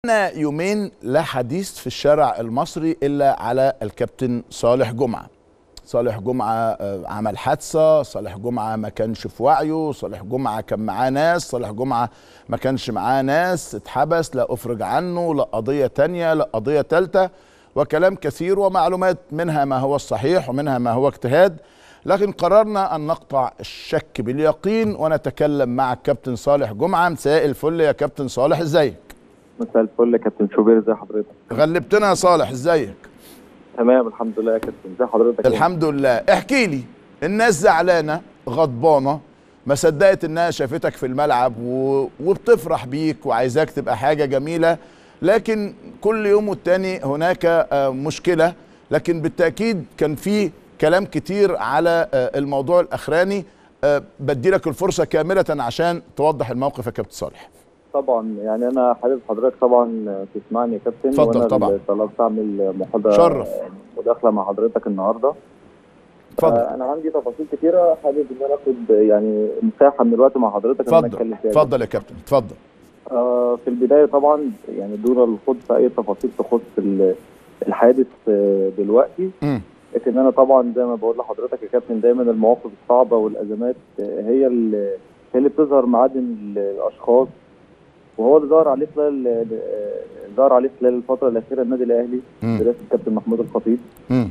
بقالنا يومين لا حديث في الشارع المصري الا على الكابتن صالح جمعه صالح جمعه آه، عمل حادثه صالح جمعه ما كانش في وعيه صالح جمعه كان معاه ناس صالح جمعه ما كانش معاه ناس اتحبس لا افرج عنه لا قضيه تانية لا قضيه تالتة وكلام كثير ومعلومات منها ما هو الصحيح ومنها ما هو اجتهاد لكن قررنا ان نقطع الشك باليقين ونتكلم مع الكابتن صالح جمعه مساء الفل يا كابتن صالح ازيك مساء الفل يا كابتن شوبير ازي حضرتك غلبتنا يا صالح ازيك تمام الحمد لله يا كابتن ازي حضرتك الحمد لله احكي لي الناس زعلانه غضبانه ما صدقت انها شافتك في الملعب و... وبتفرح بيك وعايزاك تبقى حاجه جميله لكن كل يوم والتاني هناك آه، مشكله لكن بالتاكيد كان في كلام كتير على آه، الموضوع الاخراني آه، بدي لك الفرصه كامله عشان توضح الموقف يا كابتن صالح طبعا يعني انا حابب حضرتك طبعا تسمعني يا كابتن اتفضل وانا طبعا. اللي طلبت اعمل محاضره شرف. مداخله مع حضرتك النهارده اتفضل آه، انا عندي تفاصيل كتيره حابب ان انا اخد يعني مساحه من الوقت مع حضرتك ان انا اتفضل اتكلم فيها اتفضل يا كابتن اتفضل آه، في البدايه طبعا يعني دون الخوض في اي تفاصيل تخص ال- الحادث آه، دلوقتي مم. لكن انا طبعا زي ما بقول لحضرتك يا كابتن دايما المواقف الصعبه والازمات آه، هي اللي هي اللي بتظهر معادن ال- الاشخاص وهو اللي ظهر عليه خلال آه، ظهر عليه خلال الفتره الاخيره النادي الاهلي مم. برئاسه الكابتن محمود الخطيب مم.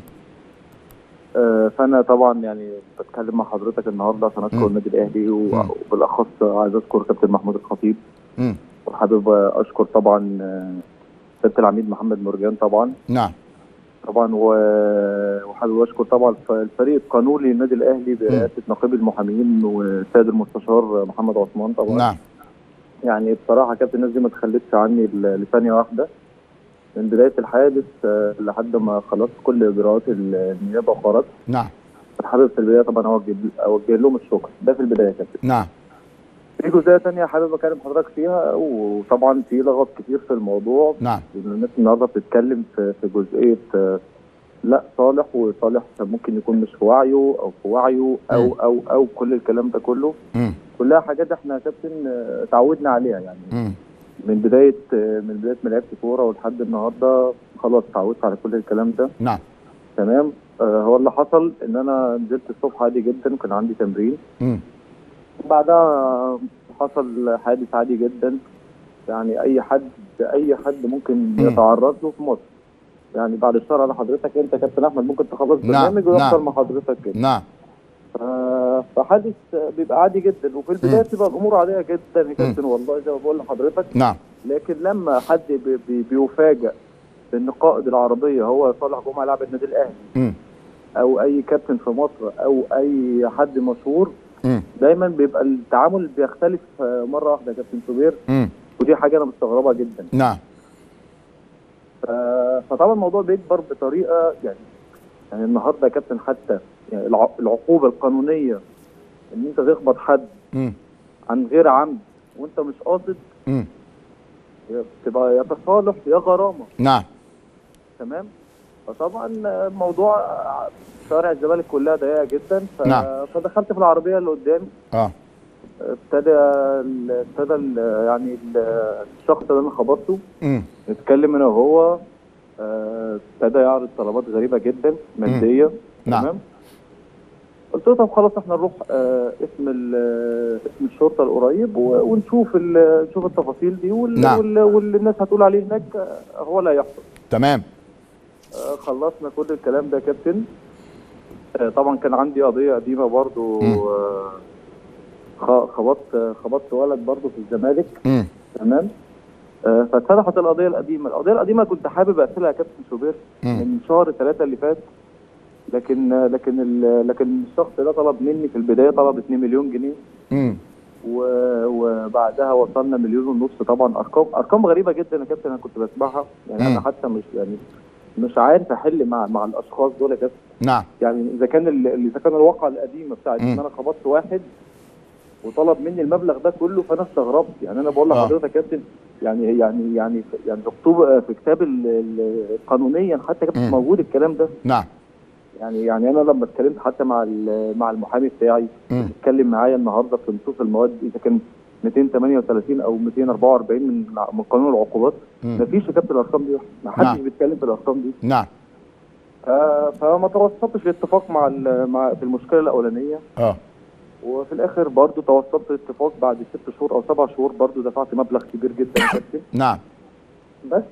آه، فانا طبعا يعني بتكلم مع حضرتك النهارده عشان اشكر مم. النادي الاهلي و- مم. وبالاخص عايز اشكر كابتن محمود الخطيب مم. وحابب اشكر طبعا آه، سياده العميد محمد مرجان طبعا نعم طبعا و- وحابب اشكر طبعا الف- الفريق القانوني للنادي الاهلي برئاسه نقيب المحامين والسيد المستشار محمد عثمان طبعا نعم يعني بصراحه كابتن الناس دي ما تخلتش عني ل- لثانيه واحده من بدايه الحادث آه، لحد ما خلصت كل اجراءات ال- النيابه وخرجت نعم حابب في البدايه طبعا اوجه اوجه لهم الشكر ده في البدايه يا كابتن نعم في جزئيه ثانيه حابب اكلم حضرتك فيها وطبعا في لغط كتير في الموضوع نعم لان الناس النهارده بتتكلم في في جزئيه آه، لا صالح وصالح ممكن يكون مش في وعيه او في وعيه او مم. او او كل الكلام ده كله مم. كلها حاجات احنا يا كابتن آه، اتعودنا عليها يعني مم. من بدايه آه، من بدايه ما لعبت كوره ولحد النهارده خلاص اتعودت على كل الكلام ده نعم تمام آه، هو اللي حصل ان انا نزلت الصبح عادي جدا وكان عندي تمرين مم. بعدها حصل حادث عادي جدا يعني اي حد اي حد ممكن مم. يتعرض له في مصر يعني بعد الشهر على حضرتك انت كابتن احمد ممكن تخلص نعم، برنامج ويحصل نعم. مع حضرتك كده نعم ف- فحادث بيبقى عادي جدا وفي البدايه مم. بتبقى الامور عاديه جدا يا كابتن والله زي ما بقول لحضرتك نعم لكن لما حد بي بي بيفاجئ بان قائد العربيه هو صالح جمعه لاعب النادي الاهلي مم. او اي كابتن في مصر او اي حد مشهور مم. دايما بيبقى التعامل بيختلف آه، مره واحده يا كابتن شوبير مم. ودي حاجه انا مستغربها جدا نعم ف- فطبعا الموضوع بيكبر بطريقه يعني يعني النهارده يا كابتن حتى يعني الع- العقوبه القانونيه ان انت تخبط حد مم. عن غير عمد وانت مش قاصد مم. تبقى يا تصالح يا غرامه نعم تمام فطبعا الموضوع شوارع الزمالك كلها ضيقه جدا ف... نعم. فدخلت في العربيه اللي قدامي اه ابتدى ال- ابتدى ال- يعني ال- الشخص اللي انا خبطته مم. نتكلم انا وهو آه، ابتدى يعرض طلبات غريبه جدا ماديه نعم. تمام قلت له طب خلاص احنا نروح آه، اسم ال- اسم الشرطه القريب و- ونشوف ال- نشوف التفاصيل دي وال- نعم. وال- واللي الناس هتقول عليه هناك آه، هو اللي هيحصل تمام آه، خلصنا كل الكلام ده يا كابتن آه، طبعا كان عندي قضيه قديمه برضو مم. آه، خ- خبطت خبطت ولد برضو في الزمالك مم. تمام آه، فاتفتحت القضيه القديمه القضيه القديمه كنت حابب اقفلها يا كابتن شوبير مم. من شهر ثلاثة اللي فات لكن آه، لكن ال- لكن الشخص ده طلب مني في البدايه طلب 2 مليون جنيه مم. و- وبعدها وصلنا مليون ونص طبعا ارقام ارقام غريبه جدا يا كابتن انا كنت بسمعها يعني انا مم. حتى مش يعني مش عارف احل مع مع الاشخاص دول يا كابتن نعم يعني اذا كان ال- اذا كان الواقعه القديمه بتاعت مم. ان انا خبطت واحد وطلب مني المبلغ ده كله فانا استغربت يعني انا بقول آه. لحضرتك يا كابتن يعني يعني يعني يعني مكتوب في كتاب ال- ال- قانونيا حتى كابتن مم. موجود الكلام ده نعم يعني يعني انا لما اتكلمت حتى مع ال- مع المحامي بتاعي مم. اتكلم معايا النهارده في نصوص المواد اذا كان 238 او 244 من من قانون العقوبات مم. مفيش يا كابتن الارقام دي ما حدش نعم. بيتكلم في الارقام دي نعم آه، فما توصلتش لاتفاق مع ال- مع في المشكله الاولانيه اه وفي الاخر برضو توصلت لاتفاق بعد ست شهور او سبع شهور برضو دفعت مبلغ كبير جدا يا كابتن نعم بس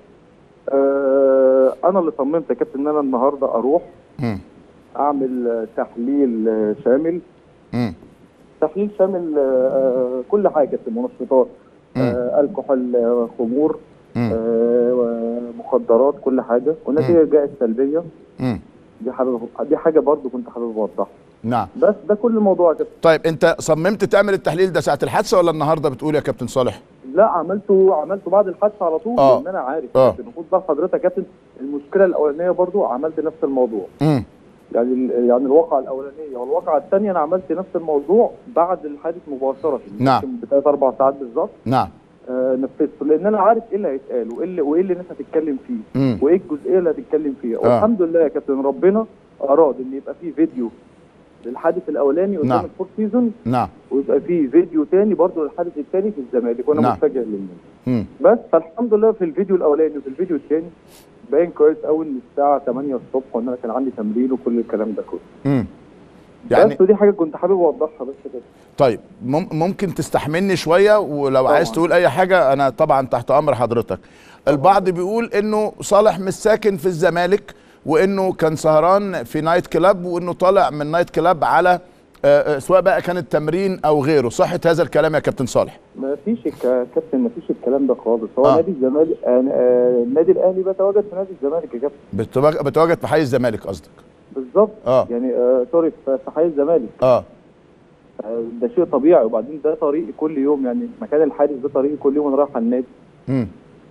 آه انا اللي صممت يا كابتن ان انا النهارده اروح مم. اعمل آه، تحليل آه، شامل مم. تحليل شامل آه، كل حاجه في المنشطات آه، الكحول آه، خمور مم. آه، مخدرات كل حاجه والنتيجه جاءت سلبيه مم. دي حاجه دي حاجه برضو كنت حابب اوضحها نعم بس ده كل الموضوع يا كابتن طيب انت صممت تعمل التحليل ده ساعه الحادثه ولا النهارده بتقول يا كابتن صالح لا عملته عملته بعد الحادثه على طول آه. لان انا عارف آه. كابتن خد بال حضرتك يا كابتن المشكله الاولانيه برضو عملت نفس الموضوع مم. يعني ال- يعني الواقعه الاولانيه والواقعه الثانيه انا عملت نفس الموضوع بعد الحادث مباشره نعم. يمكن بثلاث اربع ساعات بالظبط نعم آه نفذته لان انا عارف ايه اللي هيتقال وايه اللي وايه اللي الناس هتتكلم فيه مم. وايه الجزئيه اللي هتتكلم فيها والحمد لله يا كابتن ربنا اراد ان يبقى فيه فيديو للحادث الاولاني قدام نعم. الفور سيزون نعم ويبقى فيه فيديو تاني برضه للحادث الثاني في الزمالك وانا نعم. متجه للنادي مم. بس فالحمد لله في الفيديو الاولاني وفي الفيديو الثاني باين كويس قوي ان الساعه 8 الصبح وان انا كان عندي تمرين وكل الكلام ده كله مم. يعني بس ودي حاجه كنت حابب اوضحها بس كده طيب مم- ممكن تستحملني شويه ولو طبعاً. عايز تقول اي حاجه انا طبعا تحت امر حضرتك البعض بيقول انه صالح مش ساكن في الزمالك وانه كان سهران في نايت كلاب وانه طالع من نايت كلاب على آه، آه، سواء بقى كانت تمرين او غيره صحه هذا الكلام يا كابتن صالح ما فيش الك- كابتن ما فيش الكلام ده خالص هو آه. نادي الزمالك آه، آه، النادي الاهلي بيتواجد في نادي الزمالك يا كابتن بتواجد بتواجد في حي الزمالك قصدك بالظبط اه يعني آه سوري في في حي الزمالك اه آه، ده شيء طبيعي وبعدين ده طريقي كل يوم يعني مكان الحادث ده طريقي كل يوم انا رايح على النادي مم.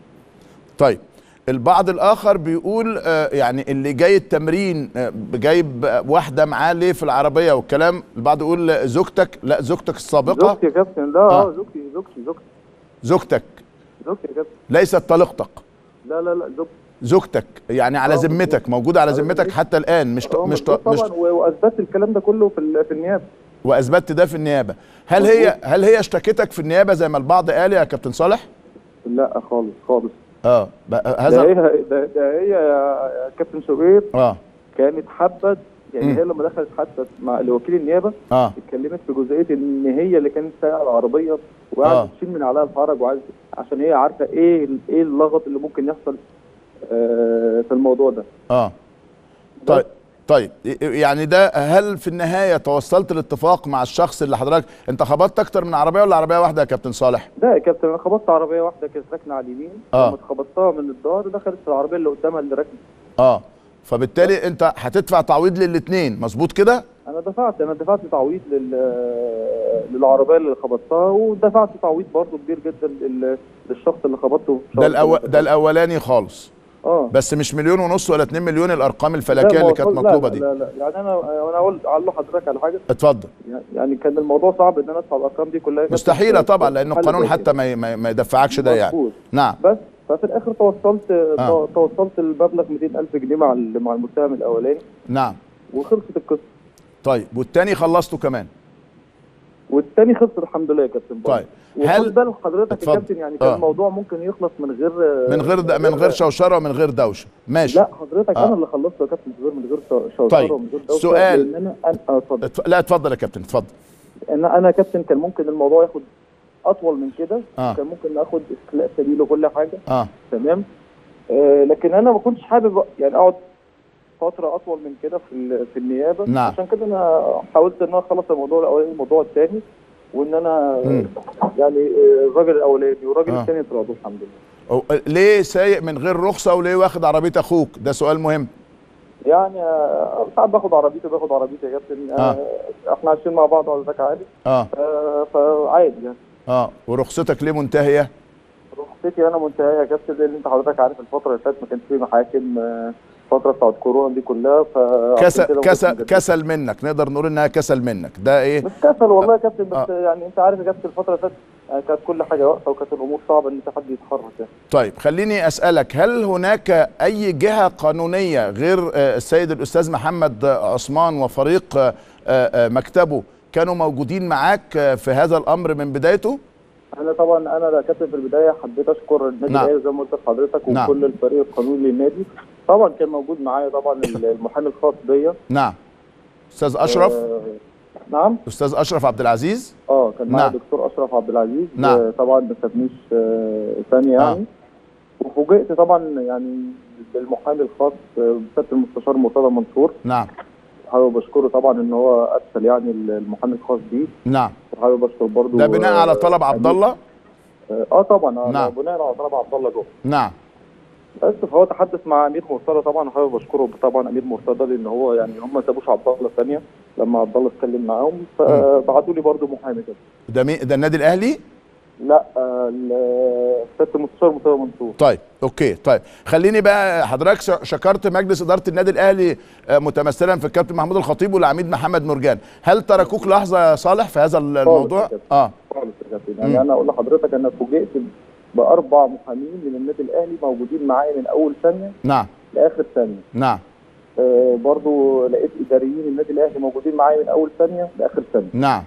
طيب البعض الاخر بيقول آه، يعني اللي جاي التمرين آه، جايب آه، واحده معاه ليه في العربيه والكلام البعض يقول آه، زوجتك لا زوجتك السابقه زوجتي يا كابتن لا آه. اه زوجتي زوجتي زوجتي زوجتك زوجتي يا كابتن ليست طليقتك لا لا لا زوجتي زوجتك يعني على آه، ذمتك موجوده على على ذمتك ذمتي. حتى الان مش آه، مش مظبوط مش طبعا و- واثبت الكلام ده كله في ال- في النيابه واثبتت ده في النيابه هل هي هل هي اشتكتك في النيابه زي ما البعض قال يا كابتن صالح لا خالص خالص اه بقى- ده هذا هي ده, ده هي يا يا كابتن شوبير اه كانت حابه يعني مم. هي لما دخلت حتى مع لوكيل النيابه اه اتكلمت في جزئيه ان هي اللي كانت سايقه العربيه وقعدت آه. تشيل من عليها الفرج وعايز عشان هي عارفه ايه ال- ايه اللغط اللي ممكن يحصل آه في الموضوع ده اه طيب طيب يعني ده هل في النهايه توصلت لاتفاق مع الشخص اللي حضرتك انت خبطت اكتر من عربيه ولا عربيه واحده يا كابتن صالح؟ ده يا كابتن انا خبطت عربيه واحده كانت راكنه على اليمين آه. لما خبطتها من الظهر دخلت في العربيه اللي قدامها اللي راكنه اه فبالتالي انت هتدفع تعويض للاثنين مظبوط كده؟ انا دفعت انا دفعت تعويض لل للعربيه اللي خبطتها ودفعت تعويض برضو كبير جدا لل- للشخص اللي خبطته في ده شهر الأو... ثلاثة. ده الاولاني خالص اه بس مش مليون ونص ولا 2 مليون الارقام لا، الفلكيه ما اللي كانت وصل- لا، مطلوبه لا دي لا لا يعني انا انا اقول اقول لحضرتك على حاجه اتفضل يعني كان الموضوع صعب ان انا ادفع الارقام دي كلها مستحيله طبعا لان حل القانون زي حتى كده. ما, ما, ما يدفعكش ده يعني مظبوط. نعم بس ففي الاخر توصلت آه. توصلت المبلغ 200000 جنيه مع ال- مع المتهم الاولاني نعم وخلصت القصه طيب والتاني خلصته كمان والتاني خلص الحمد لله يا كابتن برضه. طيب. هل- وخد بالك حضرتك يا اتفضل. كابتن يعني كان آه. الموضوع ممكن يخلص من غير من غير د... من غير شوشره ومن غير دوشه ماشي لا حضرتك آه. انا اللي خلصته يا كابتن من غير من غير شو- شوشره طيب. ومن غير دوشة، سؤال. لان انا انا آه، اتفضل اتف... لا اتفضل يا كابتن اتفضل ان انا يا كابتن كان ممكن الموضوع ياخد اطول من كده آه. كان ممكن اخد استخلاء سبيل وكل حاجه اه تمام آه لكن انا ما كنتش حابب يعني اقعد فتره اطول من كده في ال- في النيابه نعم. عشان كده انا حاولت ان انا اخلص الموضوع الاولاني الموضوع الثاني وان انا مم. يعني آه، الراجل الاولاني والراجل آه. الثاني اتراضوا الحمد لله أو... ليه سايق من غير رخصه وليه واخد عربيه اخوك ده سؤال مهم يعني آه، ساعات باخد عربيتي باخد عربيتي يا كابتن آه. آه. احنا عايشين مع بعض حضرتك عارف اه آه فعادي يعني اه ورخصتك ليه منتهيه رخصتي انا منتهيه يا كابتن لان انت حضرتك عارف الفتره اللي فاتت ما كانش في محاكم آه، الفتره بتاعت كورونا دي كلها ف كسل عشان كده كسل كنت مجدد. كسل منك نقدر نقول انها كسل منك ده ايه مش كسل والله يا كابتن بس آه. يعني انت عارف يا كابتن الفتره اللي فاتت يعني كانت كل حاجه واقفه وكانت الامور صعبه ان في حد يتحرك يعني طيب خليني اسالك هل هناك اي جهه قانونيه غير آه، السيد الاستاذ محمد آه، عثمان وفريق آه، آه، مكتبه كانوا موجودين معاك آه، في هذا الامر من بدايته انا طبعا انا كابتن في البدايه حبيت اشكر النادي نعم. الاهلي زي ما قلت لحضرتك نعم. وكل الفريق القانوني للنادي طبعا كان موجود معايا طبعا المحامي الخاص بيا نعم استاذ اشرف آه نعم استاذ اشرف عبد العزيز اه كان معايا نعم. دكتور اشرف عبد العزيز نعم. آه، طبعا ما سابنيش آه، ثانيه آه. يعني وفوجئت طبعا يعني بالمحامي الخاص آه، سياده المستشار مرتضى منصور نعم حابب اشكره طبعا ان هو ارسل يعني المحامي الخاص بيه نعم وحابب اشكر برضه ده بناء على طلب عبد الله اه طبعا آه، نعم. بناء على طلب عبد الله جوه نعم بس فهو تحدث مع امير مرتضى طبعا وحابب اشكره طبعا امير مرتضى لان هو يعني هم ما سابوش عبد الله ثانيه لما عبد الله اتكلم معاهم فبعتوا لي برضه محامي كده ده مين ده النادي الاهلي لا آه، ال- سياده المستشار مرتضى منصور طيب اوكي طيب خليني بقى حضرتك ش- شكرت مجلس اداره النادي الاهلي آه، متمثلا في الكابتن محمود الخطيب والعميد محمد مرجان هل تركوك لحظه يا صالح في هذا الموضوع يا كابتن. اه خالص يا كابتن يعني مم. انا اقول لحضرتك انا فوجئت باربع محامين من النادي الاهلي موجودين معايا من اول ثانيه نعم لاخر ثانيه نعم آه برضو لقيت اداريين النادي الاهلي موجودين معايا من اول ثانيه لاخر ثانيه نعم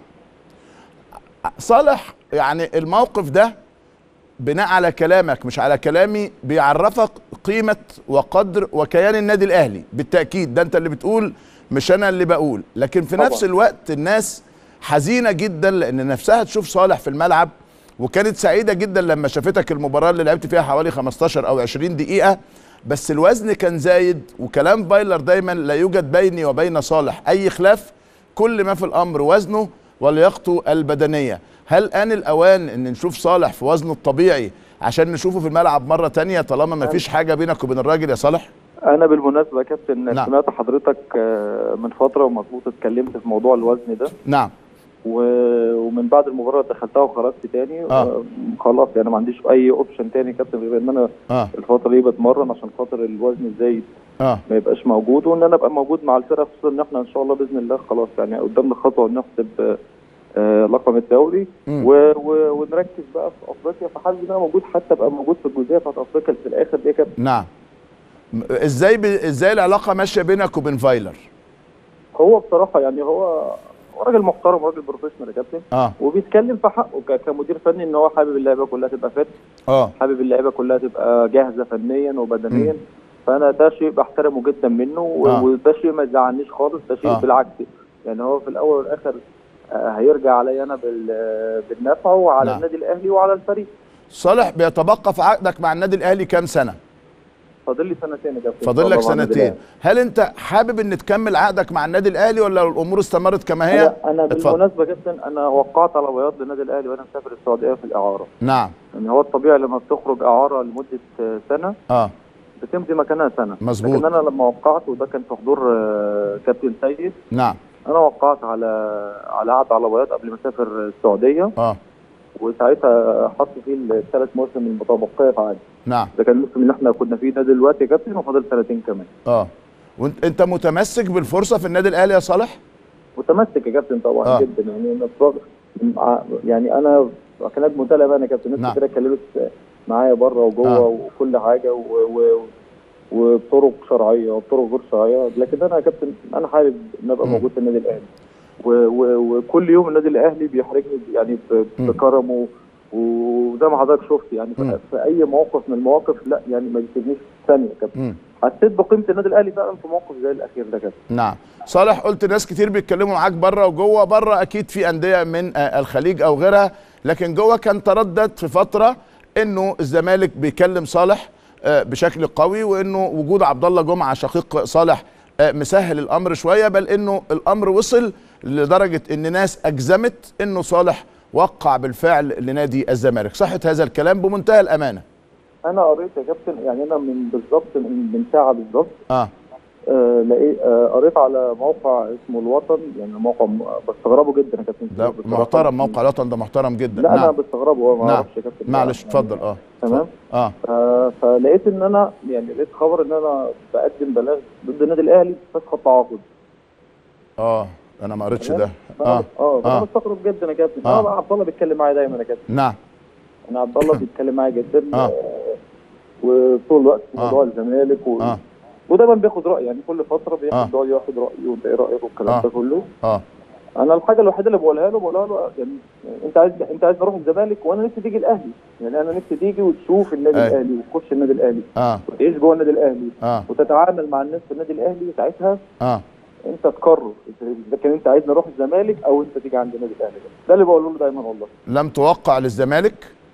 صالح يعني الموقف ده بناء على كلامك مش على كلامي بيعرفك قيمة وقدر وكيان النادي الأهلي بالتأكيد ده أنت اللي بتقول مش أنا اللي بقول لكن في طبعا. نفس الوقت الناس حزينة جدا لأن نفسها تشوف صالح في الملعب وكانت سعيدة جدا لما شافتك المباراة اللي لعبت فيها حوالي 15 أو 20 دقيقة بس الوزن كان زايد وكلام فايلر دايما لا يوجد بيني وبين صالح أي خلاف كل ما في الأمر وزنه ولياقته البدنية هل آن الأوان أن نشوف صالح في وزنه الطبيعي عشان نشوفه في الملعب مرة تانية طالما ما فيش حاجة بينك وبين الراجل يا صالح انا بالمناسبه يا كابتن نعم. سمعت حضرتك آه، من فتره ومظبوط اتكلمت في موضوع الوزن ده نعم و- ومن بعد المباراه دخلتها وخرجت تاني آه. آه، خلاص يعني ما عنديش اي اوبشن تاني يا كابتن غير ان انا اه الفتره دي بتمرن عشان خاطر الوزن الزايد اه ما يبقاش موجود وان انا ابقى موجود مع الفرقه خصوصا ان احنا ان شاء الله باذن الله خلاص يعني قدامنا خطوه نحسب آه، آه، لقب الدوري مم. و... و... ونركز بقى في افريقيا فحابب ان انا موجود حتى ابقى موجود في الجزئيه بتاعت افريقيا في الاخر دي يا كابتن نعم م- ازاي ب... ازاي العلاقة ماشية بينك وبين فايلر هو بصراحه يعني هو هو راجل محترم راجل بروفيشنال يا كابتن اه وبيتكلم في حقه ك- كمدير فني ان هو حابب اللعيبه كلها تبقى فت اه حابب اللعيبه كلها تبقى جاهزه فنيا وبدنيا فانا ده شيء بحترمه جدا منه و- آه. وده شيء ما يزعلنيش خالص ده شيء آه. بالعكس يعني هو في الاول والاخر آه، هيرجع عليا انا بال- بالنفع وعلى نعم. النادي الاهلي وعلى الفريق صالح بيتبقى في عقدك مع النادي الاهلي كام سنة فاضل لي سنتين يا كابتن فاضل لك طبعاً النادي سنتين الأهلي. هل انت حابب ان تكمل عقدك مع النادي الاهلي ولا الامور استمرت كما هي انا انا اتفضل. بالمناسبه يا كابتن انا وقعت على بياض للنادي الاهلي وانا مسافر السعوديه في الاعاره نعم يعني هو الطبيعي لما بتخرج اعاره لمده آه، سنه اه بتمضي مكانها سنه مظبوط. لكن انا لما وقعت وده كان في حضور آه، كابتن سيد نعم انا وقعت على على عقد على بياض قبل ما اسافر السعوديه اه وساعتها حطوا فيه الثلاث مواسم المتبقيه في عقدي نعم ده كان الموسم اللي احنا كنا فيه ده دلوقتي يا كابتن وفاضل سنتين كمان اه وانت انت متمسك بالفرصه في النادي الاهلي يا صالح متمسك يا كابتن طبعا آه. آه. جدا يعني انا بصراحة- مع- يعني انا كانت متابعه انا كابتن نعم. ناس كتير اتكلمت معايا بره وجوه آه. وكل حاجه و... و... وبطرق شرعيه وبطرق غير شرعيه لكن انا يا كابتن انا حابب ان ابقى مم. موجود في النادي الاهلي و... و... وكل يوم النادي الاهلي بيحرجني يعني ب... مم. بكرمه وزي ما حضرتك شفت يعني مم. في... في اي موقف من المواقف لا يعني ما بيسيبنيش ثانيه يا كابتن مم. حسيت بقيمه النادي الاهلي فعلا في موقف زي الاخير ده كابتن نعم صالح قلت ناس كتير بيتكلموا معاك بره وجوه بره اكيد في انديه من آه، الخليج او غيرها لكن جوه كان تردد في فتره انه الزمالك بيكلم صالح آه، بشكل قوي وانه وجود عبد الله جمعه شقيق صالح آه، مسهل الامر شويه بل انه الامر وصل لدرجه ان ناس اجزمت انه صالح وقع بالفعل لنادي الزمالك صحه هذا الكلام بمنتهى الامانه انا قريت يا كابتن يعني انا من بالظبط من, من ساعه بالظبط اه آه لقيت آه قريت على موقع اسمه الوطن يعني موقع م- بستغربه جدا يا كابتن ده بصراحة. محترم موقع الوطن ده محترم جدا لا انا نعم بستغربه هو ما نعم. اعرفش يا كابتن معلش يعني- اتفضل اه تمام اه آه فلقيت ان انا يعني لقيت خبر ان انا بقدم بلاغ ضد النادي الاهلي فسخ التعاقد اه انا ما قريتش تمام؟ ده فأنا- اه اه فانا آه. مستغرب جدا يا كابتن آه. اه بقى عبد الله بيتكلم معايا دايما يا كابتن نعم انا عبد الله بيتكلم معايا جدا آه. آه، وطول الوقت في آه. موضوع الزمالك و... اه ودايما بياخد راي يعني كل فتره آه. بياخد راي ياخد رايه وانت ايه رايك والكلام آه. ده كله اه انا الحاجه الوحيده اللي بقولها له بقولها له يعني انت عايز انت عايز نروح الزمالك وانا نفسي تيجي الاهلي يعني انا نفسي تيجي وتشوف النادي أي. الاهلي وتخش النادي الاهلي اه وتعيش جوه النادي الاهلي اه وتتعامل مع الناس في النادي الاهلي ساعتها اه انت تقرر اذا كان انت عايز نروح الزمالك او انت تيجي عند النادي الاهلي ده اللي بقوله له دايما والله لم توقع للزمالك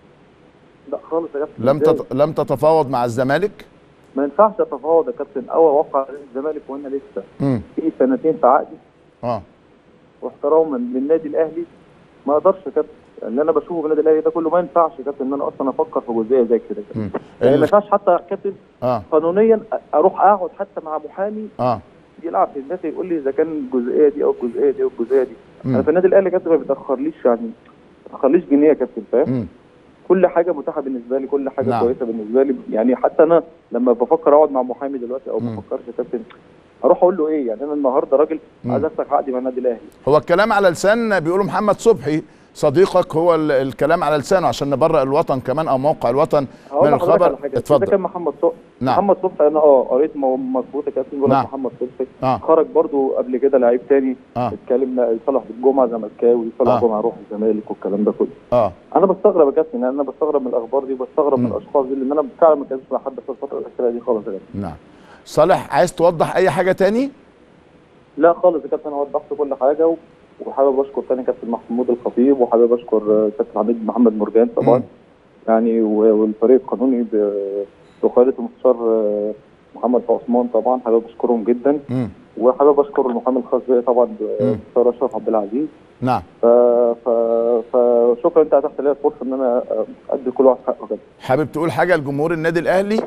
لا خالص يا كابتن لم إزاي؟ تت... لم تتفاوض مع الزمالك ما ينفعش اتفاوض يا كابتن او اوقع الزمالك وانا لسه امم في سنتين في عقدي اه واحتراما للنادي الاهلي ما اقدرش يا كابتن اللي انا بشوفه في النادي الاهلي ده كله ما ينفعش يا كابتن ان انا اصلا افكر في جزئيه زي كده مم. يعني ما ال... ينفعش حتى يا كابتن اه قانونيا اروح اقعد حتى مع محامي اه يلعب في الناس يقول لي اذا كان الجزئيه دي او الجزئيه دي او الجزئيه دي مم. انا في النادي الاهلي يا كابتن ما بيتاخرليش يعني ما بيتاخرليش جنيه يا كابتن فاهم امم كل حاجه متاحه بالنسبه لي كل حاجه نعم. كويسه بالنسبه لي يعني حتى انا لما بفكر اقعد مع محامي دلوقتي او مم. بفكرش يا كابتن اروح اقول له ايه يعني انا النهارده راجل مم. عايز افتح عقدي مع النادي الاهلي هو الكلام على لسان بيقولوا محمد صبحي صديقك هو ال- الكلام على لسانه عشان نبرئ الوطن كمان او موقع الوطن هقول من لحضرتك على الخبر حاجه ده اتفضل كان محمد صبحي نعم محمد صبحي انا اه قريت مو- مظبوط يا كابتن بيقول لك نعم. محمد صبحي اه خرج برضو قبل كده لعيب تاني اه اتكلم صلاح بالجمعه زملكاوي صلاح آه. جمعه يروح الزمالك والكلام ده كله اه انا بستغرب يا كابتن يعني انا بستغرب من الاخبار دي وبستغرب من مم. الاشخاص دي لان انا فعلا ما كانش مع حد في الفتره الاخيره دي خالص يا كابتن نعم صالح عايز توضح اي حاجه تاني لا خالص يا كابتن انا وضحت كل حاجه و... وحابب اشكر تاني كابتن محمود الخطيب وحابب اشكر آه، كابتن عميد محمد مرجان طبعا مم. يعني و- والفريق القانوني ب- بقياده المستشار آه، محمد عثمان طبعا حابب اشكرهم جدا امم وحابب اشكر المحامي الخاص بيا طبعا مم. دكتور اشرف عبد العزيز نعم ف... ف... فشكرا انت اتحت لي الفرصه ان انا ادي كل واحد حقه كده حابب تقول حاجه لجمهور النادي الاهلي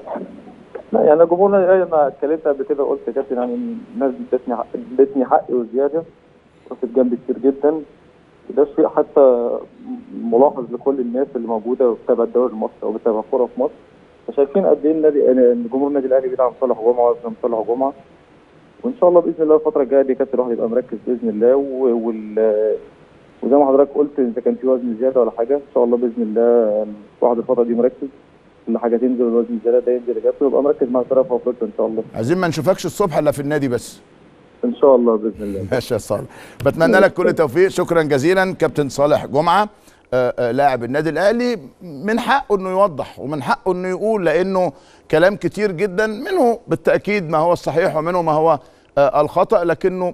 لا يعني جمهورنا إيه، انا اتكلمت قبل كده وقلت يا كابتن يعني الناس ادتني حق- ادتني حقي وزياده وقفت جنبي كتير جدا وده شيء حتى ملاحظ لكل الناس اللي موجوده وبتابع الدوري المصري او بتابع الكوره في مصر فشايفين قد ايه النادي ان جمهور النادي الاهلي بيدعم صالح جمعه ويدعم صالح جمعه وان شاء الله باذن الله الفتره الجايه دي كابتن الواحد يبقى مركز باذن الله و- وال وزي ما حضرتك قلت اذا كان في وزن زياده ولا حاجه ان شاء الله باذن الله الواحد الفتره دي مركز كل حاجه تنزل الوزن الزياده ده ينزل يا كابتن ويبقى مركز مع الفرقه في افريقيا ان شاء الله عايزين ما نشوفكش الصبح الا في النادي بس ان شاء الله باذن الله ماشي يا صالح بتمنى لك كل توفيق شكرا جزيلا كابتن صالح جمعه آه، آه، لاعب النادي الاهلي من حقه انه يوضح ومن حقه انه يقول لانه كلام كتير جدا منه بالتاكيد ما هو الصحيح ومنه ما هو آه، الخطا لكنه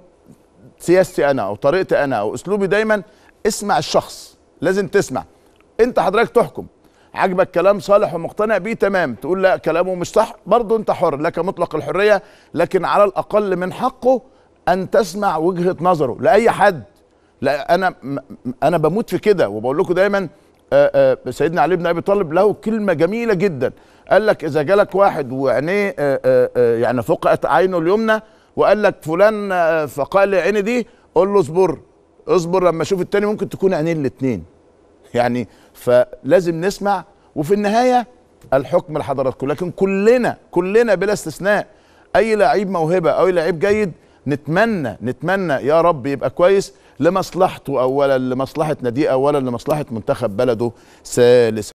سياستي انا او طريقتي انا او اسلوبي دايما اسمع الشخص لازم تسمع انت حضرتك تحكم عجبك كلام صالح ومقتنع بيه تمام تقول لا كلامه مش صح برضه انت حر لك مطلق الحريه لكن على الاقل من حقه ان تسمع وجهه نظره لاي حد لا انا م- م- انا بموت في كده وبقول لكم دايما آه، آه، سيدنا علي بن ابي طالب له كلمه جميله جدا قال لك اذا جالك واحد وعينيه آه، آه، آه، يعني فقعت عينه اليمنى وقال لك فلان آه، فقال لي عيني دي قول له اصبر اصبر لما اشوف التاني ممكن تكون عينين الاثنين يعني فلازم نسمع وفي النهايه الحكم لحضراتكم لكن كلنا كلنا بلا استثناء اي لعيب موهبه او أي لعيب جيد نتمنى نتمنى يا رب يبقى كويس لمصلحته اولا لمصلحه ناديه اولا لمصلحه منتخب بلده ثالثا